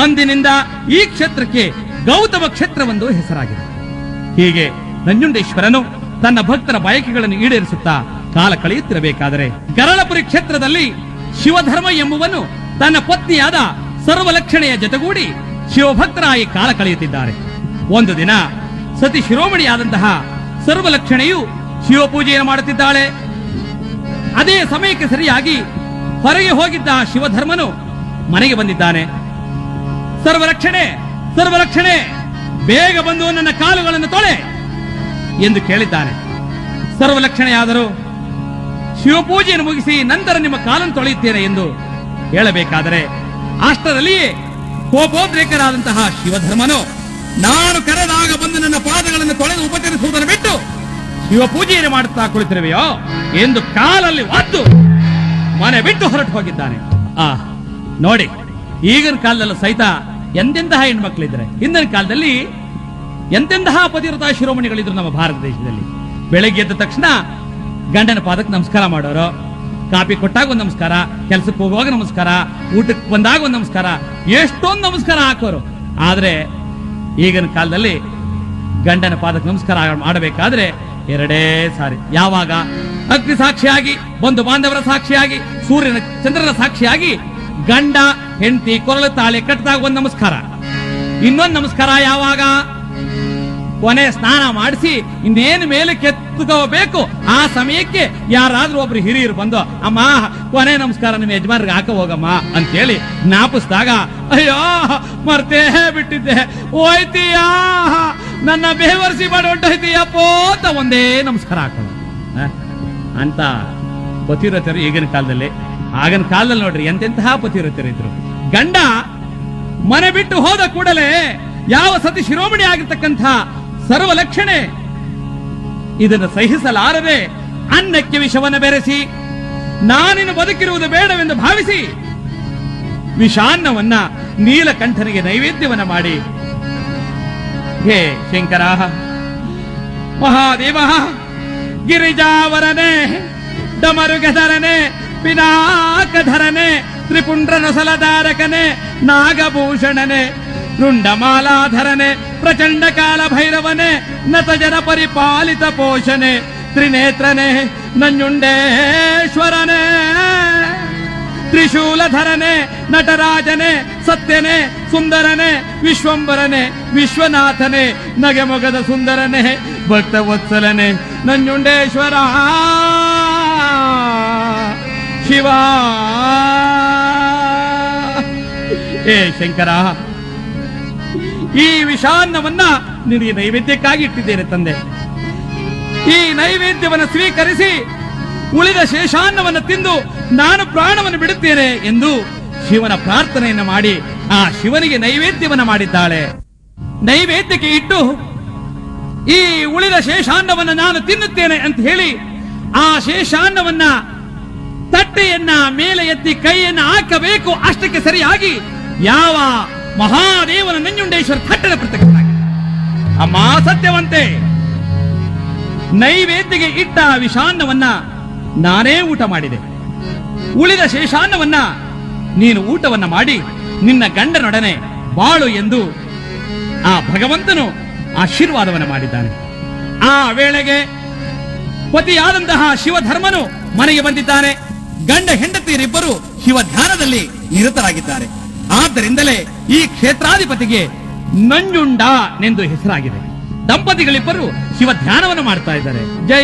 ಅಂದಿನಿಂದ ಈ ಕ್ಷೇತ್ರಕ್ಕೆ ಗೌತಮ ಕ್ಷೇತ್ರವೆಂದು ಹೆಸರಾಗಿದೆ ಹೀಗೆ ನಂಜುಂಡೇಶ್ವರನು ತನ್ನ ಭಕ್ತರ ಬಯಕೆಗಳನ್ನು ಈಡೇರಿಸುತ್ತಾ ಕಾಲ ಕಳೆಯುತ್ತಿರಬೇಕಾದರೆ ಗರಳಪುರಿ ಕ್ಷೇತ್ರದಲ್ಲಿ ಶಿವಧರ್ಮ ಎಂಬುವನು ತನ್ನ ಪತ್ನಿಯಾದ ಸರ್ವಲಕ್ಷಣೆಯ ಜೊತೆಗೂಡಿ ಶಿವಭಕ್ತರಾಗಿ ಕಾಲ ಕಳೆಯುತ್ತಿದ್ದಾರೆ ಒಂದು ದಿನ ಸತಿ ಶಿರೋಮಣಿಯಾದಂತಹ ಸರ್ವಲಕ್ಷಣೆಯು ಶಿವಪೂಜೆಯನ್ನು ಮಾಡುತ್ತಿದ್ದಾಳೆ ಅದೇ ಸಮಯಕ್ಕೆ ಸರಿಯಾಗಿ ಹೊರಗೆ ಹೋಗಿದ್ದ ಶಿವಧರ್ಮನು ಮನೆಗೆ ಬಂದಿದ್ದಾನೆ ಸರ್ವರಕ್ಷಣೆ ಸರ್ವರಕ್ಷಣೆ ಬೇಗ ಬಂದು ನನ್ನ ಕಾಲುಗಳನ್ನು ತೊಳೆ ಎಂದು ಕೇಳಿದ್ದಾನೆ ಸರ್ವಲಕ್ಷಣೆಯಾದರೂ ಶಿವಪೂಜೆಯನ್ನು ಮುಗಿಸಿ ನಂತರ ನಿಮ್ಮ ಕಾಲನ್ನು ತೊಳೆಯುತ್ತೇನೆ ಎಂದು ಹೇಳಬೇಕಾದರೆ ಅಷ್ಟರಲ್ಲಿಯೇ ಕೋಪೋದ್ರೇಕರಾದಂತಹ ಶಿವಧರ್ಮನು ನಾನು ಕರೆದಾಗ ಬಂದು ನನ್ನ ಪಾದಗಳನ್ನು ತೊಳೆದು ಉಪಚರಿಸುವುದನ್ನು ಬಿಟ್ಟು ಶಿವಪೂಜೆಯನ್ನು ಮಾಡುತ್ತಾ ಕುಳಿತಿರುವೆಯೋ ಎಂದು ಕಾಲಲ್ಲಿ ಒದ್ದು ಮನೆ ಬಿಟ್ಟು ಹೊರಟು ಹೋಗಿದ್ದಾನೆ ಆ ನೋಡಿ ಈಗಿನ ಕಾಲದಲ್ಲೂ ಸಹಿತ ಎಂತೆಂತಹ ಹೆಣ್ಮಕ್ಳಿದ್ರೆ ಹಿಂದಿನ ಕಾಲದಲ್ಲಿ ಎಂತೆಂತಹ ಪತಿವ್ರತ ಶಿರೋಮಣಿಗಳಿದ್ರು ನಮ್ಮ ಭಾರತ ದೇಶದಲ್ಲಿ ಬೆಳಗ್ಗೆ ಎದ್ದ ತಕ್ಷಣ ಗಂಡನ ಪಾದಕ್ಕೆ ನಮಸ್ಕಾರ ಮಾಡೋರು ಕಾಪಿ ಕೊಟ್ಟಾಗ ಒಂದು ನಮಸ್ಕಾರ ಕೆಲಸಕ್ಕೆ ಹೋಗುವಾಗ ನಮಸ್ಕಾರ ಊಟಕ್ಕೆ ಬಂದಾಗ ಒಂದು ನಮಸ್ಕಾರ ಎಷ್ಟೊಂದು ನಮಸ್ಕಾರ ಹಾಕೋರು ಆದ್ರೆ ಈಗಿನ ಕಾಲದಲ್ಲಿ ಗಂಡನ ಪಾದಕ್ಕೆ ನಮಸ್ಕಾರ ಮಾಡಬೇಕಾದ್ರೆ ಎರಡೇ ಸಾರಿ ಯಾವಾಗ ಅಗ್ನಿ ಸಾಕ್ಷಿಯಾಗಿ ಬಂಧು ಬಾಂಧವರ ಸಾಕ್ಷಿಯಾಗಿ ಸೂರ್ಯನ ಚಂದ್ರನ ಸಾಕ್ಷಿಯಾಗಿ ಗಂಡ ಹೆಂಡತಿ ಕೊರಳು ತಾಳೆ ಕಟ್ಟಿದಾಗ ಒಂದು ನಮಸ್ಕಾರ ಇನ್ನೊಂದು ನಮಸ್ಕಾರ ಯಾವಾಗ ಕೊನೆ ಸ್ನಾನ ಮಾಡಿಸಿ ಇನ್ನೇನು ಮೇಲೆ ಕೆತ್ತುಕೋಬೇಕು ಆ ಸಮಯಕ್ಕೆ ಯಾರಾದ್ರೂ ಒಬ್ರು ಹಿರಿಯರು ಬಂದು ಅಮ್ಮ ಕೊನೆ ನಮಸ್ಕಾರ ನಿಮ್ಮ ಯಜಮಾನ್ರಿಗೆ ಹಾಕ ಹೋಗಮ್ಮ ಅಂತೇಳಿ ಜ್ಞಾಪಿಸಿದಾಗ ಅಯ್ಯೋ ಮರ್ತೇ ಬಿಟ್ಟಿದ್ದೆ ಹೋಯ್ತೀಯಾ ನನ್ನ ಬೇವರ್ಸಿ ಮಾಡಿ ಹೊಂಟೋಯ್ತೀಯಪ್ಪೋ ಅಂತ ಒಂದೇ ನಮಸ್ಕಾರ ಹಾಕೋಣ ಅಂತ ಪತಿವ್ರತರು ಈಗಿನ ಕಾಲದಲ್ಲಿ ಆಗಿನ ಕಾಲದಲ್ಲಿ ನೋಡ್ರಿ ಎಂತೆಂತಹ ಪತಿವ್ರತರು ಇದ್ರು ಗಂಡ ಮನೆ ಬಿಟ್ಟು ಹೋದ ಕೂಡಲೇ ಯಾವ ಸತಿ ಶಿರೋಮಣಿ ಆಗಿರ್ತಕ್ಕಂಥ ಸರ್ವಲಕ್ಷಣೆ ಇದನ್ನು ಸಹಿಸಲಾರದೆ ಅನ್ನಕ್ಕೆ ವಿಷವನ್ನು ಬೆರೆಸಿ ನಾನಿನ್ನು ಬದುಕಿರುವುದು ಬೇಡವೆಂದು ಭಾವಿಸಿ ವಿಷಾನ್ನವನ್ನ ನೀಲಕಂಠನಿಗೆ ನೈವೇದ್ಯವನ್ನ ಮಾಡಿ ಹೇ ಶಂಕರ ಮಹಾದೇವ ಗಿರಿಜಾವರನೆ ಡಮರುಗಧರನೆ ಪಿನಾಕಧರನೆ ತ್ರಿಪುಂಡ್ರನೊಸಲಧಾರಕನೆ ನಾಗಭೂಷಣನೆ ರುಂಡಮಾಲಾಧರನೆ ಪ್ರಚಂಡ ಕಾಲ ಭೈರವನೆ ನತಜನ ಪರಿಪಾಲಿತ ಪೋಷಣೆ ತ್ರಿನೇತ್ರನೆ ನಂಜುಂಡೇಶ್ವರನೇ ತ್ರಿಶೂಲಧರನೆ ನಟರಾಜನೆ ಸತ್ಯನೆ ಸುಂದರನೆ ವಿಶ್ವಂಬರನೆ ವಿಶ್ವನಾಥನೆ ನಗೆಮೊಗದ ಸುಂದರನೆ ಭಕ್ತ ವತ್ಸಲನೆ ನಂಜುಂಡೇಶ್ವರ ಶಿವ ಏ ಶಂಕರ ಈ ವಿಷಾನ್ನವನ್ನ ನಿನಗೆ ನೈವೇದ್ಯಕ್ಕಾಗಿ ಇಟ್ಟಿದ್ದೇನೆ ತಂದೆ ಈ ನೈವೇದ್ಯವನ್ನು ಸ್ವೀಕರಿಸಿ ಉಳಿದ ಶೇಷಾನ್ನವನ್ನು ತಿಂದು ನಾನು ಪ್ರಾಣವನ್ನು ಬಿಡುತ್ತೇನೆ ಎಂದು ಶಿವನ ಪ್ರಾರ್ಥನೆಯನ್ನು ಮಾಡಿ ಆ ಶಿವನಿಗೆ ನೈವೇದ್ಯವನ್ನು ಮಾಡಿದ್ದಾಳೆ ನೈವೇದ್ಯಕ್ಕೆ ಇಟ್ಟು ಈ ಉಳಿದ ಶೇಷಾನ್ನವನ್ನು ನಾನು ತಿನ್ನುತ್ತೇನೆ ಅಂತ ಹೇಳಿ ಆ ಶೇಷಾನ್ನವನ್ನ ತಟ್ಟೆಯನ್ನ ಮೇಲೆ ಎತ್ತಿ ಕೈಯನ್ನ ಹಾಕಬೇಕು ಅಷ್ಟಕ್ಕೆ ಸರಿಯಾಗಿ ಯಾವ ಮಹಾದೇವನ ನಂಜುಂಡೇಶ್ವರ ತಟ್ಟೆನ ಪ್ರತ್ಯಕ್ಷನಾಗಿದೆ ಅಮ್ಮ ಸತ್ಯವಂತೆ ನೈವೇದ್ಯಗೆ ಇಟ್ಟ ವಿಷಾನ್ನವನ್ನ ನಾನೇ ಊಟ ಮಾಡಿದೆ ಉಳಿದ ಶೇಷಾನ್ನವನ್ನ ನೀನು ಊಟವನ್ನ ಮಾಡಿ ನಿನ್ನ ಗಂಡನೊಡನೆ ಬಾಳು ಎಂದು ಆ ಭಗವಂತನು ಆಶೀರ್ವಾದವನ್ನ ಮಾಡಿದ್ದಾನೆ ಆ ವೇಳೆಗೆ ಪತಿಯಾದಂತಹ ಶಿವಧರ್ಮನು ಮನೆಗೆ ಬಂದಿದ್ದಾನೆ ಗಂಡ ಹೆಂಡತಿಯರಿಬ್ಬರು ಶಿವ ಧ್ಯಾನದಲ್ಲಿ ನಿರತರಾಗಿದ್ದಾರೆ ಆದ್ದರಿಂದಲೇ ಈ ಕ್ಷೇತ್ರಾಧಿಪತಿಗೆ ನಂಜುಂಡ ಎಂದು ಹೆಸರಾಗಿದೆ ದಂಪತಿಗಳಿಬ್ಬರು ಶಿವ ಧ್ಯಾನವನ್ನು ಮಾಡ್ತಾ ಇದ್ದಾರೆ ಜಯ